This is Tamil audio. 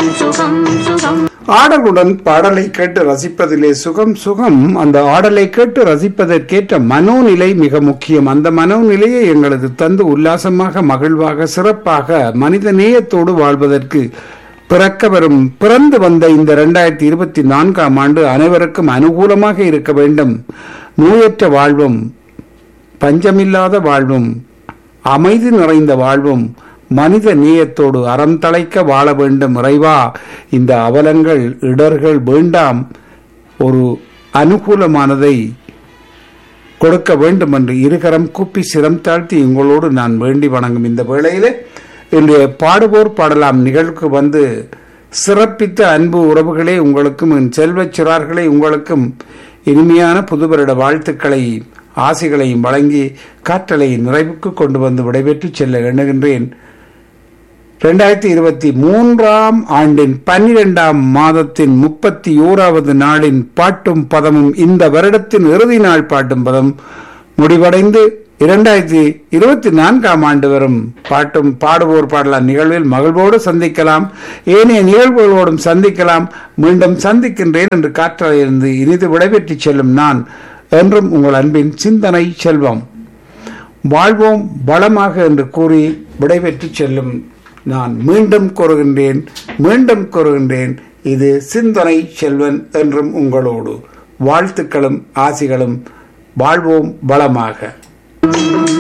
சுகம் சுகம் சுகம் ஆடலுடன் பாடலை கேட்டு ரசிப்பதிலே சுகம் சுகம் அந்த ஆடலை கேட்டு ரசிப்பதற்கேற்ற மனோநிலை மிக முக்கியம் அந்த மனோநிலையை எங்களுக்கு தந்து உல்லாசமாக மகிழ்வாக சிறப்பாக மனித நேயத்தோடு வாழ்வதற்கு பிறக்க வரும் பிறந்து வந்த இந்த இரண்டாயிரத்தி இருபத்தி நான்காம் ஆண்டு அனைவருக்கும் அனுகூலமாக இருக்க வேண்டும் நோயற்ற வாழ்வும் பஞ்சமில்லாத வாழ்வும் அமைதி நிறைந்த வாழ்வும் மனித நேயத்தோடு அறம் தழைக்க வாழ வேண்டும் இறைவா இந்த அவலங்கள் இடர்கள் வேண்டாம் ஒரு அனுகூலமானதை கொடுக்க வேண்டும் என்று இருகரம் கூப்பி சிரம் தாழ்த்தி உங்களோடு நான் வேண்டி வணங்கும் இந்த வேளையிலே இன்றைய பாடுவோர் பாடலாம் நிகழ்வுக்கு வந்து சிறப்பித்த அன்பு உறவுகளே உங்களுக்கும் என் செல்வச் சிறார்களே உங்களுக்கும் இனிமையான புதுவருட வாழ்த்துக்களை ஆசைகளையும் வழங்கி காற்றலை நிறைவுக்கு கொண்டு வந்து விடைபெற்று செல்ல எண்ணுகின்றேன் இரண்டாயிரத்தி இருபத்தி மூன்றாம் ஆண்டின் பன்னிரெண்டாம் மாதத்தின் முப்பத்தி ஓராவது நாளின் பாட்டும் பதமும் இந்த வருடத்தின் இறுதி நாள் பாட்டும் பதம் முடிவடைந்து இரண்டாயிரத்தி இருபத்தி நான்காம் ஆண்டு வரும் பாட்டும் பாடுவோர் பாடலாம் நிகழ்வில் மகிழ்வோடு சந்திக்கலாம் ஏனைய நிகழ்வுகளோடும் சந்திக்கலாம் மீண்டும் சந்திக்கின்றேன் என்று காற்றலிருந்து இனிது விடைபெற்று செல்லும் நான் என்றும் உங்கள் அன்பின் சிந்தனை செல்வம் வாழ்வோம் வளமாக என்று கூறி விடைபெற்று செல்லும் நான் மீண்டும் கூறுகின்றேன் மீண்டும் கூறுகின்றேன் இது சிந்தனை செல்வன் என்றும் உங்களோடு வாழ்த்துக்களும் ஆசிகளும் வாழ்வோம் வளமாக